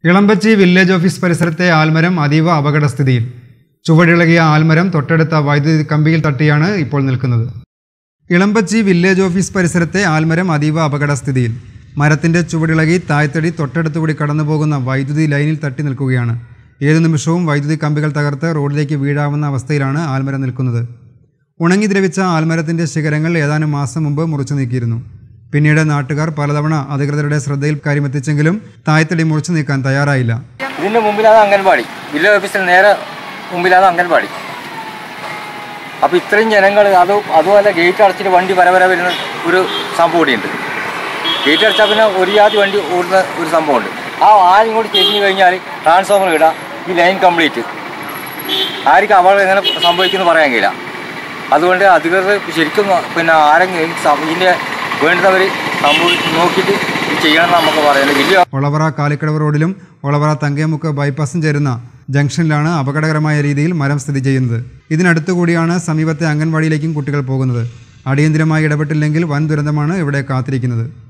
Elambachi village office പരിസരത്തെ ആൽമരം അതീവ അപകടസ്ഥിതിയിൽ ചുവടിളകിയ ആൽമരം തൊട്ടടുത്ത വൈദ്യുതി കമ്പിയിൽ തട്ടിയാണ് ഇപ്പോൾ നിൽക്കുന്നത് ഇളമ്പച്ചി വില്ലേജ് ഓഫീസ് പരിസരത്തെ ആൽമരം അതീവ അപകടസ്ഥിതിയിൽ മരത്തിന്റെ ചുവടിളകി തായ്തടി തൊട്ടടുത്തുകൂടി കടന്നുപോകുന്ന വൈദ്യുതി ലൈനിൽ തട്ടി നിൽക്കുകയാണ് ഏതു നിമിഷവും വൈദ്യുതി കമ്പികൾ തകർത്ത് റോഡിലേക്ക് വീഴാവുന്ന അവസ്ഥയിലാണ് ആൽമരം നിൽക്കുന്നത് ഉണങ്ങി ദ്രവിച്ച ആൽമരത്തിന്റെ ശിഖരങ്ങൾ ഏതാനും മാസം മുമ്പ് മുറിച്ചു നീക്കിയിരുന്നു പിന്നീട് നാട്ടുകാർ പലതവണ അധികൃതരുടെ ശ്രദ്ധയിൽ കാര്യമെത്തിച്ചെങ്കിലും തായ്തടി മുറിച്ചു നീക്കാൻ തയ്യാറായില്ല ഇതിൻ്റെ മുമ്പിലാണ് അംഗൻവാടി വില്ലേജ് ഓഫീസിന് നേരെ മുമ്പിലാണ് അംഗൻവാടി അപ്പോൾ ഇത്രയും ജനങ്ങൾ അത് അതുപോലെ ഗേറ്റ് അടച്ചിട്ട് വണ്ടി വര വര വരുന്ന ഒരു സംഭവം കൂടിയുണ്ട് ഗേറ്റ് അടച്ചാൽ പിന്നെ ഒരു ജാതി വണ്ടി ഓടുന്ന ഒരു സംഭവമുണ്ട് ആ ആരും കൂടി ചെരിഞ്ഞു കഴിഞ്ഞാൽ ട്രാൻസ്ഫോമർ ഇടാം ഈ ലൈൻ കംപ്ലീറ്റ് ആർക്കും അവൾ എങ്ങനെ സംഭവിക്കുമെന്ന് പറയാൻ കഴിയില്ല അതുകൊണ്ട് അധികൃതർ ശരിക്കും പിന്നെ ആരെങ്കിലും സം- ഇതിൻ്റെ വേണ്ടുന്നവർ സംഭവി നോക്കിയിട്ട് ഇത് ചെയ്യണമെന്ന് നമുക്ക് പറയുന്നത് വലിയ ഒളവറ കാലിക്കടവ് റോഡിലും ഒളവറ തങ്കയമുക്ക് ബൈപ്പാസും ചേരുന്ന ജംഗ്ഷനിലാണ് അപകടകരമായ രീതിയിൽ മരം സ്ഥിതി ചെയ്യുന്നത് ഇതിനടുത്തുകൂടിയാണ് സമീപത്തെ അംഗൻവാടിയിലേക്കും കുട്ടികൾ പോകുന്നത് അടിയന്തിരമായി ഇടപെട്ടില്ലെങ്കിൽ വൻ ദുരന്തമാണ് ഇവിടെ കാത്തിരിക്കുന്നത്